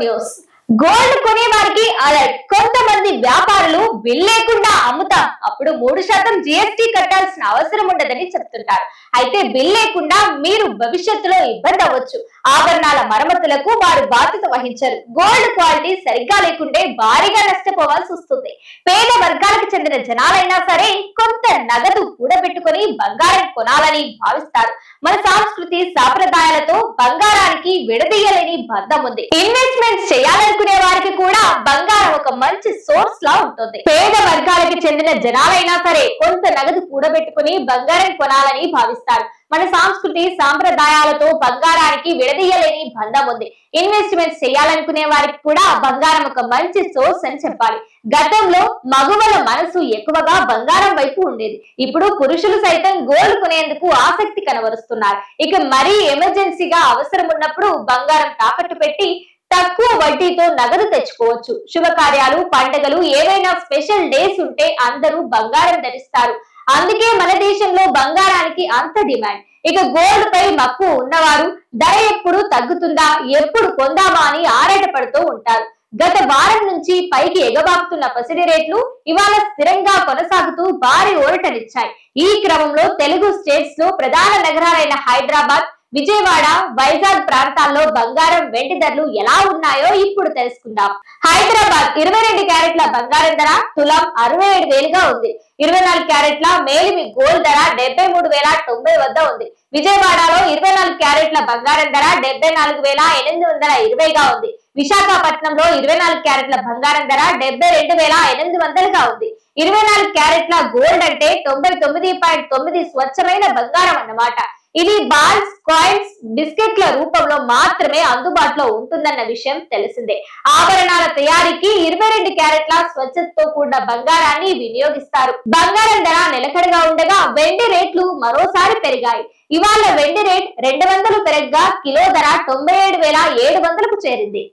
news gold కొనే వారికి alert కొంతమంది వ్యాపారులు బిల్ లేకుండా అమ్ముతాం అప్పుడు మూడు శాతం జిఎస్టీ కట్టాల్సిన అవసరం ఉండదని చెప్తుంటారు అయితే బిల్ లేకుండా మీరు భవిష్యత్తులో ఇబ్బంది అవ్వచ్చు ఆభరణాల మరమ్మతులకు వారు బాధ్యత వహించరు గోల్డ్ క్వాలిటీ సరిగ్గా లేకుంటే భారీగా నష్టపోవాల్సి వస్తుంది పేద వర్గాలకు చెందిన జనాలైనా సరే కొంత నగదు కూడబెట్టుకొని బంగారం కొనాలని భావిస్తారు మన సంస్కృతి సాంప్రదాయాలతో బంగారానికి విడదీయలేని బంధం ఉంది ఇన్వెస్ట్మెంట్ చేయాలనుకునే వారికి కూడా బంగారం ఒక మంచి సోర్స్ లా ఉంటుంది పేద వర్గాలకి చెందిన జనాలైనా సరే కొంత నగదు కూడబెట్టుకుని బంగారం కొనాలని భావిస్తారు మన సంస్కృతి సాంప్రదాయాలతో బంగారానికి విడదీయలేని బంధం ఉంది ఇన్వెస్ట్మెంట్ చేయాలనుకునే వారికి కూడా బంగారం ఒక మంచి సోర్స్ అని చెప్పాలి గతంలో మగువల మనసు ఎక్కువగా బంగారం వైపు ఉండేది ఇప్పుడు పురుషులు సైతం గోల్డ్ కొనేందుకు ఆసక్తి కనబరుస్తున్నారు ఇక మరీ ఎమర్జెన్సీగా అవసరం ఉన్నప్పుడు బంగారం తాకట్టు పెట్టి తక్కువ వడ్డీతో నగదు తెచ్చుకోవచ్చు శుభకార్యాలు పండుగలు ఏవైనా స్పెషల్ డేస్ ఉంటే అందరూ బంగారం ధరిస్తారు అందుకే మన దేశంలో బంగారానికి అంత డిమాండ్ ఇక గోల్డ్ పై మక్కువ ఉన్నవారు ధర ఎప్పుడు తగ్గుతుందా ఎప్పుడు కొందామా అని ఆరాటపడుతూ ఉంటారు గత వారం నుంచి పైకి ఎగబాకుతున్న పసిడి రేట్లు ఇవాళ స్థిరంగా కొనసాగుతూ భారీ ఓరటనిచ్చాయి ఈ క్రమంలో తెలుగు స్టేట్స్ లో ప్రధాన నగరాలైన హైదరాబాద్ విజయవాడ వైజాగ్ ప్రాంతాల్లో బంగారం వెండి ధరలు ఎలా ఉన్నాయో ఇప్పుడు తెలుసుకుందాం హైదరాబాద్ ఇరవై రెండు క్యారెట్ల బంగారం ధర తులం అరవై ఏడు వేలుగా ఉంది ఇరవై నాలుగు క్యారెట్ల మేలిమి గోల్డ్ ధర డెబ్బై మూడు వేల తొంభై వద్ద ఉంది విజయవాడలో ఇరవై నాలుగు క్యారెట్ల బంగారం ధర డెబ్బై నాలుగు వేల ఎనిమిది వందల ఇరవైగా ఉంది విశాఖపట్నంలో ఇరవై నాలుగు క్యారెట్ల బంగారం ధర డెబ్బై రెండు వేల ఎనిమిది వందలుగా ఉంది ఇరవై నాలుగు క్యారెట్ల గోల్డ్ అంటే తొంభై తొమ్మిది పాయింట్ తొమ్మిది స్వచ్ఛమైన బంగారం అన్నమాట ఇది బాల్స్ కాయిన్స్ బిస్కెట్ల రూపంలో మాత్రమే అందుబాటులో ఉంటుందన్న విషయం తెలిసిందే ఆభరణాల తయారీకి ఇరవై రెండు క్యారెట్ల స్వచ్ఛతతో కూడిన బంగారాన్ని వినియోగిస్తారు బంగారం ధర నిలకడగా ఉండగా వెండి రేట్లు మరోసారి పెరిగాయి ఇవాళ వెండి రేట్ రెండు వందలు పెరగగా కిలో ధర తొంభై ఏడు వేల ఏడు వందలకు చేరింది